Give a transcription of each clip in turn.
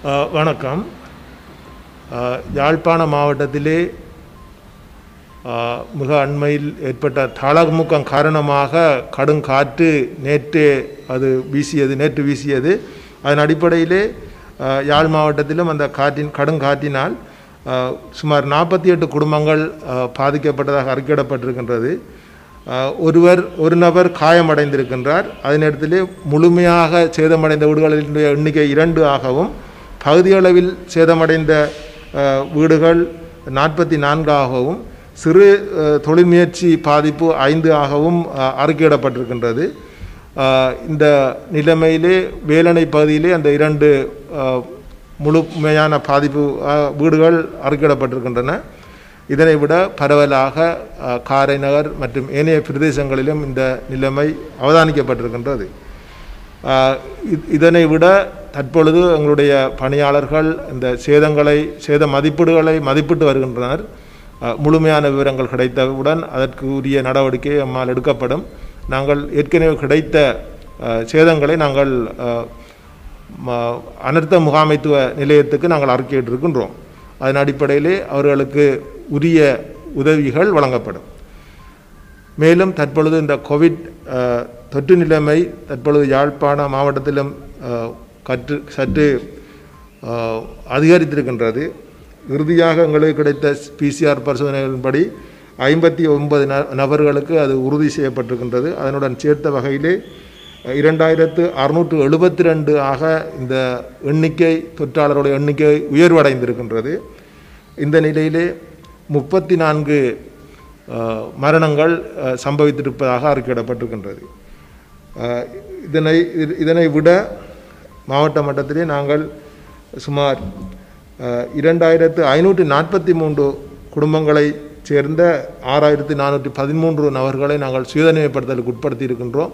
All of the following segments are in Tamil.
அஹ், வணக்கம் அஹ், யாழ்ப்பாண மாவட்டத்திலே அஹ், மிக அண்மையில் ஏற்பட்ட தளமுக்கம் காரணமாக கடும் காற்று நேற்றே அது வீசியது நேற்று வீசியது அதன் அடிப்படையிலே அஹ், யாழ் மாவட்டத்திலும் அந்த காற்றின் கடும் காற்றினால் அஹ், சுமார் நாற்பத்தி எட்டு குடும்பங்கள் அஹ், பாதிக்கப்பட்டதாக அறிக்கையிடப்பட்டிருக்கின்றது அஹ், ஒருவர் ஒரு நபர் காயமடைந்திருக்கின்றார் அதே நேரத்திலே முழுமையாக சேதமடைந்த வீடுகளினுடைய எண்ணிக்கை இரண்டு ஆகவும் பகுதியளவில் சேதமடைந்த அஹ், வீடுகள் நாற்பத்தி நான்காகவும் சிறு அஹ், தொழில் முயற்சி பாதிப்பு ஐந்து ஆகவும் அஹ், அறிக்கையிடப்பட்டிருக்கின்றது அஹ், இந்த நிலைமையிலே வேலணை பகுதியிலே அந்த இரண்டு அஹ், முழுமையான பாதிப்பு அஹ், வீடுகள் அறிக்கையிடப்பட்டிருக்கின்றன இதனை விட பரவலாக அஹ், காரைநகர் மற்றும் ஏனைய பிரதேசங்களிலும் இந்த நிலைமை அவதானிக்கப்பட்டிருக்கின்றது அஹ், இ- இதனை விட தற்பொழுது எங்களுடைய பணியாளர்கள் இந்த சேதங்களை சேத மதிப்பீடுகளை மதிப்பிட்டு வருகின்றனர் அஹ், முழுமையான விவரங்கள் கிடைத்தவுடன் அதற்கு உரிய நடவடிக்கை நம்மால் எடுக்கப்படும் நாங்கள் ஏற்கனவே கிடைத்த அஹ், சேதங்களை நாங்கள் அஹ், ம- அனர்த்த முகாமைத்துவ நிலையத்துக்கு நாங்கள் அறிக்கையிட்டிருக்கின்றோம் அதன் அடிப்படையிலே அவர்களுக்கு உரிய உதவிகள் வழங்கப்படும் மேலும் தற்பொழுது இந்த கோவிட் அஹ், தொற்று நிலைமை தற்பொழுது யாழ்ப்பாண மாவட்டத்திலும் அஹ், கற்று சற்று அஹ், அதிகரித்திருக்கின்றது இறுதியாக எங்களுக்கு கிடைத்த பிசிஆர் பரிசோதனைகளின்படி ஐம்பத்தி ஒன்பது ந- நபர்களுக்கு அது உறுதி செய்யப்பட்டிருக்கின்றது அதனுடன் சேர்த்த வகையிலே இரண்டாயிரத்து அறுநூற்று எழுபத்தி ரெண்டு ஆக இந்த எண்ணிக்கை தொற்றாளருடைய எண்ணிக்கை உயர்வடைந்திருக்கின்றது இந்த நிலையிலே முப்பத்தி நான்கு அஹ், மரணங்கள் அஹ், சம்பவித்திருப்பதாக அறிக்கையிடப்பட்டிருக்கின்றது அஹ், இதனை இது- இதனை விட மாவட்ட மட்டத்திலே நாங்கள் சுமார் அஹ், இரண்டாயிரத்து ஐநூற்றி நாற்பத்தி மூன்று குடும்பங்களை சேர்ந்த ஆறாயிரத்தி நானூற்றி பதிமூன்று நபர்களை நாங்கள் சுயதனிமைப்படுத்தலுக்கு உட்படுத்தி இருக்கின்றோம்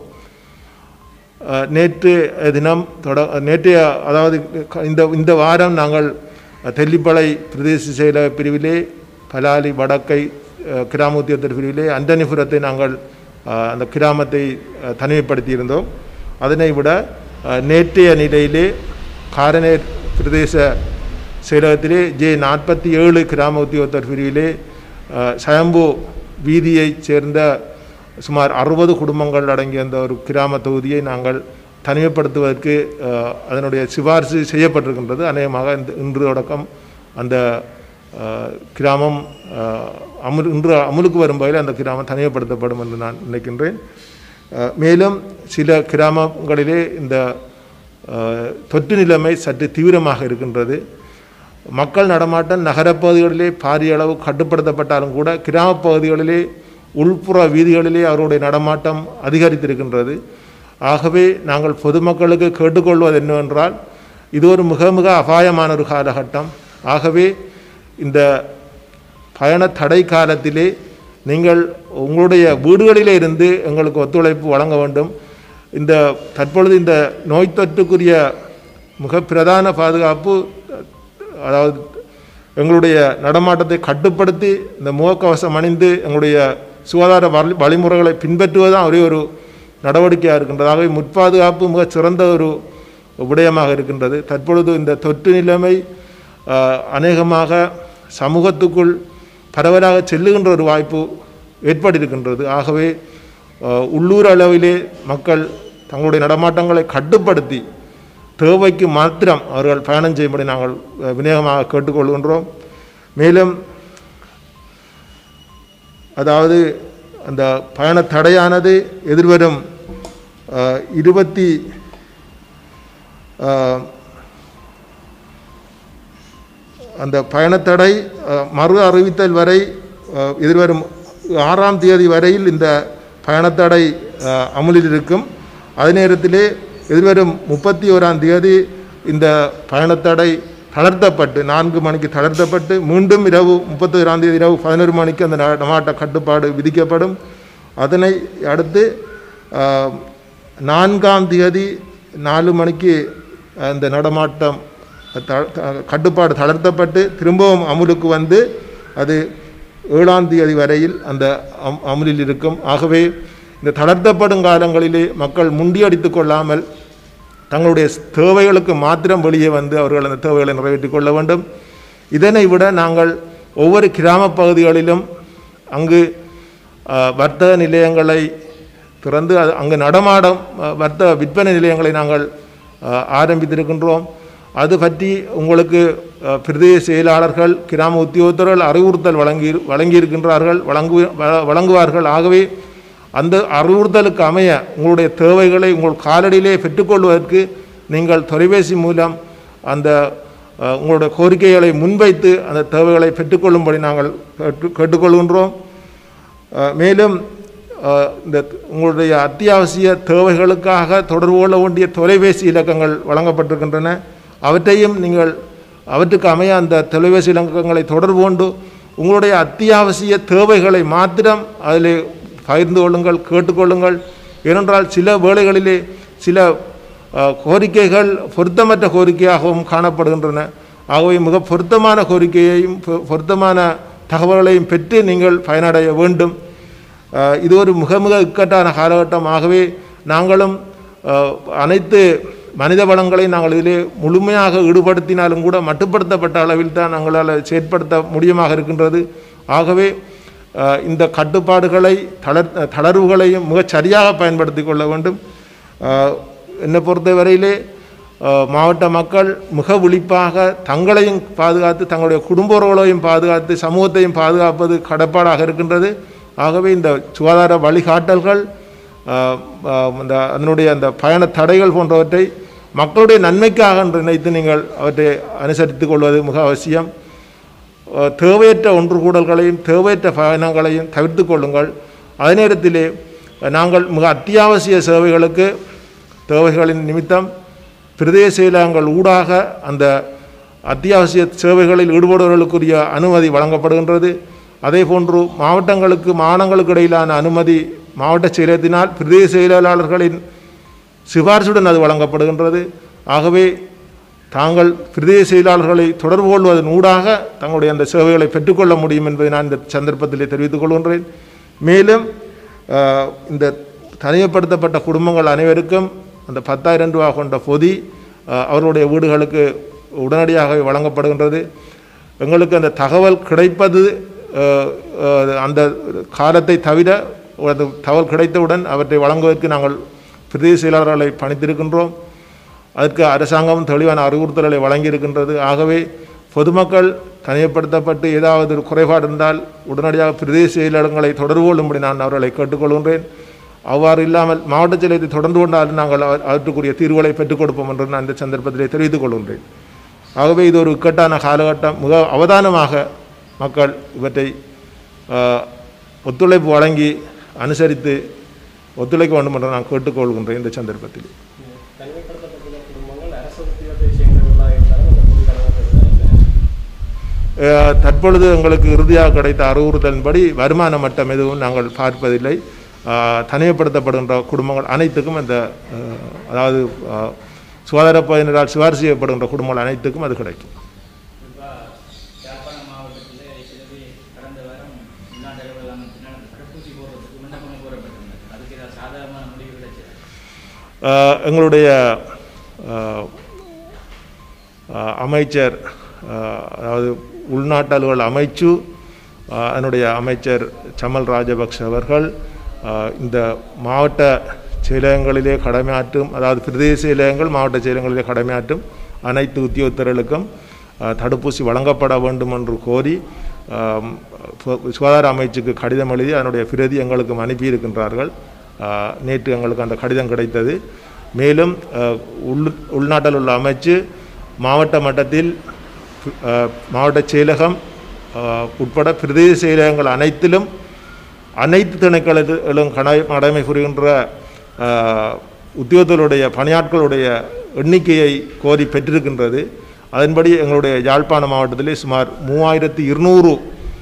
அஹ், நேற்று தினம் தொட நேற்றைய அதாவது க- இந்த இந்த வாரம் நாங்கள் தெல்லிப்பளை பிரதேச செயலக பிரிவிலே பலாலி வடக்கை அஹ், கிராம உத்தியோகத்தர் பிரிவிலே அந்தனிபுரத்தை நாங்கள் அஹ், அந்த கிராமத்தை அஹ், தனிமைப்படுத்தி இருந்தோம் அதனை விட அஹ், நேற்றைய நிலையிலே காரநேர் பிரதேச செயலகத்திலே ஜே நாற்பத்தி ஏழு கிராம உத்தியோகத்தர் பிரிவிலே அஹ், சயம்பு வீதியைச் சேர்ந்த சுமார் அறுபது குடும்பங்கள் அடங்கிய அந்த ஒரு கிராம தொகுதியை நாங்கள் தனிமைப்படுத்துவதற்கு அஹ், அதனுடைய சிபாரிசு செய்யப்பட்டிருக்கின்றது அநேகமாக இந்த இன்று தொடக்கம் அந்த அஹ், கிராமம் அஹ், அமுல் இன்று அமுலுக்கு வரும் வகையில் அந்த கிராமம் தனிமைப்படுத்தப்படும் என்று நான் நினைக்கின்றேன் அஹ், மேலும் சில கிராமங்களிலே இந்த அஹ், தொற்று நிலைமை சற்று தீவிரமாக இருக்கின்றது மக்கள் நடமாட்டம் நகரப்பகுதிகளிலே பாரிய அளவு கட்டுப்படுத்தப்பட்டாலும் கூட கிராமப் பகுதிகளிலே உள்புற வீதிகளிலே அவருடைய நடமாட்டம் அதிகரித்திருக்கின்றது ஆகவே நாங்கள் பொதுமக்களுக்கு கேட்டுக்கொள்வது என்னவென்றால் இது ஒரு மிக மிக அபாயமான ஒரு காலகட்டம் ஆகவே இந்த பயண தடை காலத்திலே நீங்கள் உங்களுடைய வீடுகளிலே இருந்து எங்களுக்கு ஒத்துழைப்பு வழங்க வேண்டும் இந்த தற்பொழுது இந்த நோய் தொற்றுக்குரிய மிக பிரதான பாதுகாப்பு அதாவது எங்களுடைய நடமாட்டத்தை கட்டுப்படுத்தி இந்த முகக்கவசம் அணிந்து எங்களுடைய சுகாதார வழி வழிமுறைகளை பின்பற்றுவது தான் ஒரே ஒரு நடவடிக்கையாக இருக்கின்றதாகவே முற்பாதுகாப்பு மிகச் சிறந்த ஒரு விடயமாக இருக்கின்றது தற்பொழுது இந்த தொற்று நிலைமை ஆஹ், அநேகமாக சமூகத்துக்குள் பரவலாக செல்லுகின்ற ஒரு வாய்ப்பு ஏற்பட்டிருக்கின்றது ஆகவே ஆஹ், உள்ளூர் அளவிலே மக்கள் தங்களுடைய நடமாட்டங்களை கட்டுப்படுத்தி தேவைக்கு மாத்திரம் அவர்கள் பயணம் செய்யும்படி நாங்கள் அஹ், விநேகமாக கேட்டுக்கொள்கின்றோம் மேலும் அதாவது அந்த பயண தடையானது எதிர்வரும் அஹ், இருபத்தி அஹ், அந்த பயணத்தடை அஹ், மறு அறிவித்தல் வரை அஹ், எதிர்வரும் ஆறாம் தேதி வரையில் இந்த பயணத்தடை அஹ், அமுலில் இருக்கும் அதே நேரத்திலே எதிர்வரும் முப்பத்தி ஓராம் தேதி இந்த பயணத்தடை தளர்த்தப்பட்டு நான்கு மணிக்கு தளர்த்தப்பட்டு மீண்டும் இரவு முப்பத்தி ஓராம் தேதி இரவு பதினொரு மணிக்கு அந்த நா- நடமாட்ட கட்டுப்பாடு விதிக்கப்படும் அதனை அடுத்து அஹ், நான்காம் தேதி நாலு மணிக்கு அந்த நடமாட்டம் த- த- கட்டுப்பாடு தளர்த்தப்பட்டு திரும்பவும் அமுலுக்கு வந்து அது ஏழாம் தேதி வரையில் அந்த அம் அமுலில் இருக்கும் ஆகவே இந்த தளர்த்தப்படும் காலங்களிலே மக்கள் முண்டியடித்து கொள்ளாமல் தங்களுடைய தேவைகளுக்கு மாத்திரம் வெளியே வந்து அவர்கள் அந்த தேவைகளை நிறைவேற்றிக் கொள்ள வேண்டும் இதனை விட நாங்கள் ஒவ்வொரு கிராம பகுதிகளிலும் அங்கு அஹ், வர்த்தக நிலையங்களை திறந்து அது அங்கு நடமாடும் அஹ், வர்த்தக விற்பனை நிலையங்களை நாங்கள் அஹ், ஆரம்பித்திருக்கின்றோம் அது பற்றி உங்களுக்கு அஹ், பிரதேச செயலாளர்கள் கிராம உத்தியோகத்தர்கள் அறிவுறுத்தல் வழங்கி வழங்கியிருக்கின்றார்கள் வழங்கு வ- வழங்குவார்கள் ஆகவே அந்த அறிவுறுத்தலுக்கு அமைய உங்களுடைய தேவைகளை உங்கள் காலடியிலே பெற்றுக்கொள்வதற்கு நீங்கள் தொலைபேசி மூலம் அந்த அஹ், உங்களுடைய கோரிக்கைகளை முன்வைத்து அந்த தேவைகளை பெற்றுக்கொள்ளும்படி நாங்கள் கேட்டு கேட்டுக்கொள்கின்றோம் அஹ், மேலும் அஹ், இந்த உங்களுடைய அத்தியாவசிய தேவைகளுக்காக தொடர்பு கொள்ள வேண்டிய தொலைபேசி இலக்கங்கள் வழங்கப்பட்டிருக்கின்றன அவற்றையும் நீங்கள் அவற்றுக்கு அமைய அந்த தொலைபேசி இலக்கங்களை தொடர்பு கொண்டு உங்களுடைய அத்தியாவசிய தேவைகளை மாத்திரம் அதில் பகிர்ந்து கொள்ளுங்கள் கேட்டுக்கொள்ளுங்கள் ஏனென்றால் சில வேளைகளிலே சில அஹ், கோரிக்கைகள் பொருத்தமற்ற கோரிக்கையாகவும் காணப்படுகின்றன ஆகவே மிக பொருத்தமான கோரிக்கையையும் பொ- பொருத்தமான தகவல்களையும் பெற்று நீங்கள் பயனடைய வேண்டும் அஹ், இது ஒரு மிக மிக இக்கட்டான காலகட்டம் ஆகவே நாங்களும் அஹ், அனைத்து மனித வளங்களையும் நாங்கள் இதிலே முழுமையாக ஈடுபடுத்தினாலும் கூட மட்டுப்படுத்தப்பட்ட அளவில் தான் நாங்களால் செயற்படுத்த முடியுமாக இருக்கின்றது ஆகவே அஹ், இந்த கட்டுப்பாடுகளை தளர் தளர்வுகளையும் மிகச் சரியாக பயன்படுத்தி கொள்ள வேண்டும் அஹ், என்னை பொறுத்தவரையிலே அஹ், மாவட்ட மக்கள் மிக விழிப்பாக தங்களையும் பாதுகாத்து தங்களுடைய குடும்ப உறவுகளையும் பாதுகாத்து சமூகத்தையும் பாதுகாப்பது கடப்பாடாக இருக்கின்றது ஆகவே இந்த சுகாதார வழிகாட்டல்கள் அஹ், அஹ், இந்த அதனுடைய அந்த பயண தடைகள் போன்றவற்றை மக்களுடைய நன்மைக்காக என்று நினைத்து நீங்கள் அவற்றை அனுசரித்துக் கொள்வது மிக அவசியம் அஹ், தேவையற்ற ஒன்று கூடல்களையும் தேவையற்ற பயணங்களையும் தவிர்த்து கொள்ளுங்கள் அதே நேரத்திலே நாங்கள் மிக அத்தியாவசிய சேவைகளுக்கு தேவைகளின் நிமித்தம் பிரதேச செயலகங்கள் ஊடாக அந்த அத்தியாவசிய சேவைகளில் ஈடுபடுவர்களுக்குரிய அனுமதி வழங்கப்படுகின்றது அதே போன்று மாவட்டங்களுக்கு மாநிலங்களுக்கு இடையிலான அனுமதி மாவட்ட செயலகத்தினால் பிரதேச செயலாளர்களின் சிபாரிசுடன் அது வழங்கப்படுகின்றது ஆகவே தாங்கள் பிரதேச செயலாளர்களை தொடர்பு கொள்வதன் ஊடாக தங்களுடைய அந்த சேவைகளை பெற்றுக்கொள்ள முடியும் என்பதை நான் இந்த சந்தர்ப்பத்திலே தெரிவித்துக் கொள்கின்றேன் மேலும் அஹ், இந்த தனிமைப்படுத்தப்பட்ட குடும்பங்கள் அனைவருக்கும் அந்த பத்தாயிரம் ரூபா கொண்ட பொதி அஹ், அவர்களுடைய வீடுகளுக்கு உடனடியாக வழங்கப்படுகின்றது எங்களுக்கு அந்த தகவல் கிடைப்பது அஹ், அஹ், அந்த காலத்தை தவிர அந்த தகவல் கிடைத்தவுடன் அவற்றை வழங்குவதற்கு நாங்கள் பிரதேச செயலாளர்களை பணித்திருக்கின்றோம் அதற்கு அரசாங்கம் தெளிவான அறிவுறுத்தல்களை வழங்கியிருக்கின்றது ஆகவே பொதுமக்கள் தனிமைப்படுத்தப்பட்டு ஏதாவது ஒரு குறைபாடு இருந்தால் உடனடியாக பிரதேச செயலாளர்களை தொடர்பு கொள்ளும்படி நான் அவர்களை கேட்டுக்கொள்கின்றேன் அவ்வாறு இல்லாமல் மாவட்ட செயலகத்தை தொடர்ந்து கொண்டாலும் நாங்கள் அவ- அவற்றுக்குரிய தீர்வுகளை பெற்றுக் கொடுப்போம் என்று நான் இந்த சந்தர்ப்பத்திலே தெரிவித்துக் கொள்கின்றேன் ஆகவே இது ஒரு இக்கட்டான காலகட்டம் மிக அவதானமாக மக்கள் இவற்றை ஆஹ், ஒத்துழைப்பு வழங்கி அனுசரித்து ஒத்துழைக்க வேண்டும் என்று நான் கேட்டுக்கொள்கின்றேன் இந்த சந்தர்ப்பத்தில் தனிமைப்படுத்தப்பட்டுள்ள குடும்பங்கள் அரசு உத்தியோகத்தை சேர்ந்தவர்களாக இருந்தாலும் இந்த பொது வழங்கப்படுவதா இல்லை அஹ், தற்பொழுது எங்களுக்கு இறுதியாக கிடைத்த அறிவுறுத்தலின்படி வருமான மட்டம் எதுவும் நாங்கள் பார்ப்பதில்லை அஹ், தனிமைப்படுத்தப்படுகின்ற குடும்பங்கள் அனைத்துக்கும் அந்த அஹ், அதாவது அஹ், சுகாதார பயனரால் சிபாரிசு செய்யப்படுகின்ற குடும்பங்கள் அனைத்துக்கும் அது கிடைக்கும் குறிப்பாக யாழ்ப்பாணம் மாவட்டத்தில் சிலது கடந்த வாரம் உள்நாட்டு அளவில் அமைப்பினால் தடுப்பூசி போடுறதுக்கு விண்ணப்பம் கோரப்பட்டிருந்தது அதுக்கு ஏதாவது சாதாரணமான முடிவு கிடைச்சது அஹ், எங்களுடைய அஹ், அஹ், அமைச்சர் அஹ், அதாவது உள்நாட்டு அலுவல் அமைச்சு அஹ், அதனுடைய அமைச்சர் சமல் ராஜபக்ஷ அவர்கள் அஹ், இந்த மாவட்ட செயலகங்களிலே கடமையாற்றும் அதாவது பிரதேச செயலகங்கள் மாவட்ட செயலகங்களிலே கடமையாற்றும் அனைத்து உத்தியோகத்தர்களுக்கும் அஹ், தடுப்பூசி வழங்கப்பட வேண்டும் என்று கோரி அஹ், சு- சுகாதார அமைச்சுக்கு கடிதம் எழுதி அதனுடைய பிரதி எங்களுக்கும் அனுப்பியிருக்கின்றார்கள் அஹ், நேற்று எங்களுக்கு அந்த கடிதம் கிடைத்தது மேலும் அஹ், உள் உள்நாட்டில் உள்ள அமைச்சு மாவட்ட மட்டத்தில் அஹ், மாவட்ட செயலகம் அஹ், உட்பட பிரதேச செயலகங்கள் அனைத்திலும் அனைத்து திணைக்களத்திலும் கடை- கடமை புரிகின்ற அஹ், உத்தியோகத்தருடைய பணியாட்களுடைய எண்ணிக்கையை கோரி பெற்றிருக்கின்றது அதன்படி எங்களுடைய யாழ்ப்பாண மாவட்டத்திலே சுமார் மூவாயிரத்தி இருநூறு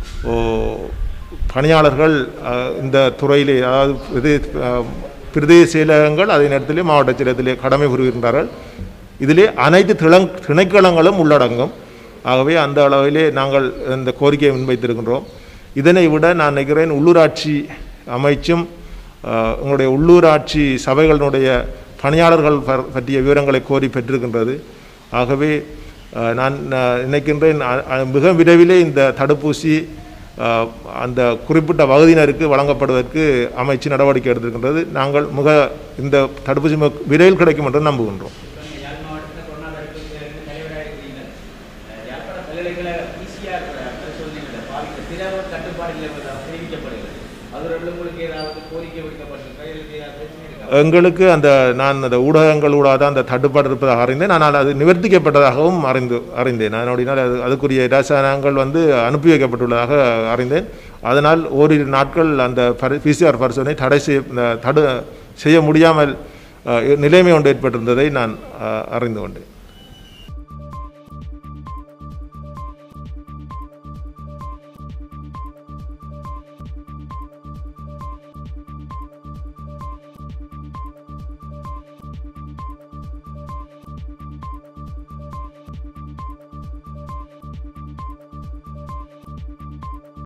பணியாளர்கள் அஹ், இந்த துறையிலே அதாவது பிரதே- அஹ், பிரதேச செயலகங்கள் அதே நேரத்திலே மாவட்ட செயலகத்திலே கடமை புரிகின்றார்கள் இதிலே அனைத்து திளங் திணைக்களங்களும் உள்ளடங்கும் ஆகவே அந்த அளவிலே நாங்கள் இந்த கோரிக்கையை முன்வைத்திருக்கின்றோம் இதனை விட நான் நினைக்கிறேன் உள்ளூராட்சி அமைச்சும் அஹ், உங்களுடைய உள்ளூராட்சி சபைகளினுடைய பணியாளர்கள் ப- பற்றிய விவரங்களை கோரி பெற்றிருக்கின்றது ஆகவே அஹ், நான் நான் நினைக்கின்றேன் அ- அ- மிக விரைவிலே இந்த தடுப்பூசி அஹ், அந்த குறிப்பிட்ட வகுதியினருக்கு வழங்கப்படுவதற்கு அமைச்சு நடவடிக்கை எடுத்திருக்கின்றது நாங்கள் மிக இந்த தடுப்பூசி மிக விரைவில் கிடைக்கும் என்று நம்புகின்றோம் இப்போ நீங்கள் யாழ் மாவட்டத்தில் கொரோனா தடுப்பூசிகளுக்கு தலைவராக இருக்கிறீங்க அஹ் யாழ்ப்பாண பல்கலைக்கழக பிசிஆர் பரிசோதனைகளை பாதிக்க திரவ கட்டுப்பாடு இருப்பதாக தெரிவிக்கப்படுகிறது அதோட உங்களுக்கு ஏதாவது கோரிக்கை விடுக்கப்பட்டிருக்கா இல்லை ஏதாவது பிரச்சனை இருக்கா எங்களுக்கு அந்த நான் அந்த ஊடகங்களூடாக அந்த தட்டுப்பாடு இருப்பதாக அறிந்தேன் ஆனால் அது நிவர்த்திக்கப்பட்டதாகவும் அறிந்து அறிந்தேன் அதனுடைய அது அதுக்குரிய ரசாயனங்கள் வந்து அனுப்பி வைக்கப்பட்டுள்ளதாக அறிந்தேன் அதனால் ஓரிரு நாட்கள் அந்த பிசிஆர் பரிசோதனை தடை செய்ய இந்த தடு செய்ய முடியாமல் அஹ், நிலைமை ஒன்று ஏற்பட்டிருந்ததை நான் அஹ், அறிந்து கொண்டேன்